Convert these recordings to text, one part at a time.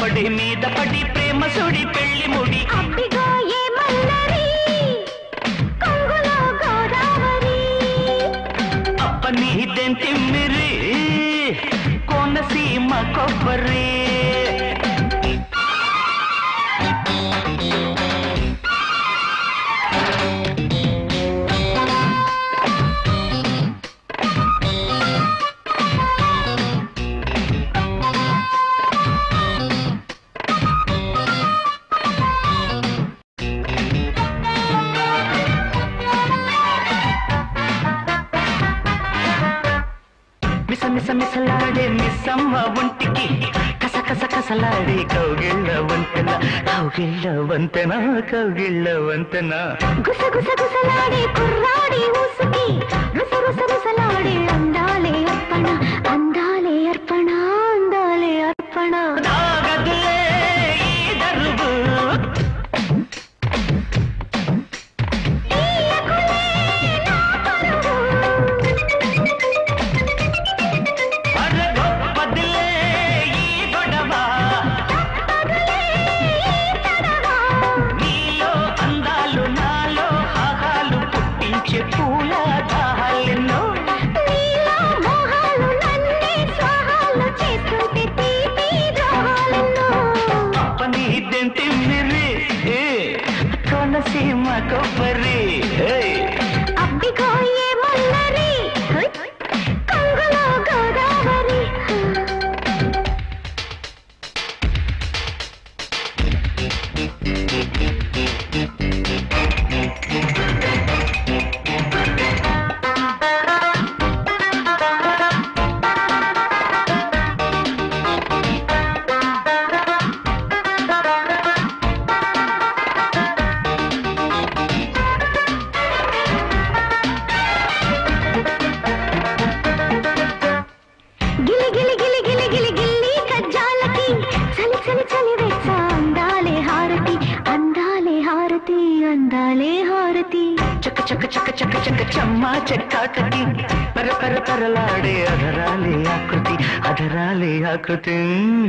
పడి మీద పడి ప్రేమ సుడి పెళ్లి ముడి అబ్బిగో ఏ మల్లరి కొంగులో గోదావరి అప్పని దెంతిమ్మిరి కోనసీమ కొబ్బరి మిస మిస మిసలాడే మిస్సమ్మ ఒంటికి కస కస కసలాడే కౌగిళ్ళ వంతెన కౌగిళ్ళ వంతెన కౌగిళ్ళ వంతెన గుస గుస గుసలాడే కుర్రాడి ఊసుకి రుస రుస రుసలాడే అందాలే అర్పణ అందాలే అర్పణ అందాలే అర్పణ దాగదులే ఈ దరువు అరె గొప్పదిలే ఈ గొడవ నీలో అందాలు నాలో హాహాలు పుట్టించే పూల దాహాలెన్నో నీలో మోహాలు నన్నే స్వాహాలు చేస్తుంటే తీపి ద్రోహాలెన్నో పని దెంతిమ్మిరి కోనసీమ కొబ్బరి ఏయ్. అబ్బిగో ఏ మల్లరి కొంగులో గోదావరి గిలి గిలి గిలి గిలి గిలి గిల్లి కజ్జాలకి చలి చలి చలి వెచ్చ అందాలే హారతి అందాలే హారతి అందాలే హారతి చక్క చక్క చక్క చక్క చక్క చెమ్మా చెక్కాటకి పర పర పరలాడే అధరాలే ఆకృతి అధరాలే ఆకృతి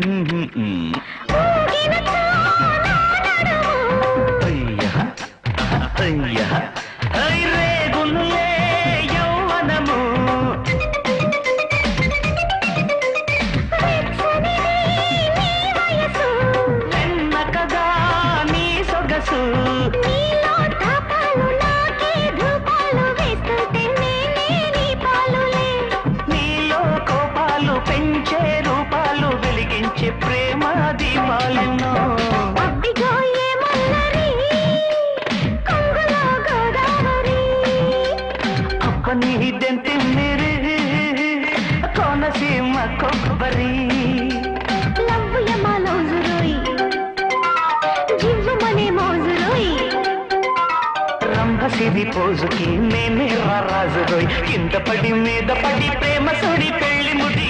ఊగినచో నా నడుము. అయ్యా అయ్యా ఐ రేగునులే యౌవనము వెచ్చని నీ వయసు. వెన్న కదా నీ సొగసు నీలో తాపాలు నాకే ధూపాలు వేస్తుంటే నేనే నీ పాలులే. నీలో కోపాలు పెంచే రూపాలు వెలిగించే ప్రేమ దీపాలెన్నో అబ్బిగో ఏ మల్లరి, కొంగులో గోదావరి. అప్పని దెంతి మేరే కోనసీమ కొబ్బరి లవ్వు యమాలోజురోయ్, జివ్వుమనే మోజురోయ్. రంభసిరి పోజుకి నేనే రాజురోయ్ కింద పడి మీద పడి ప్రేమ సుడి పెళ్లి ముడి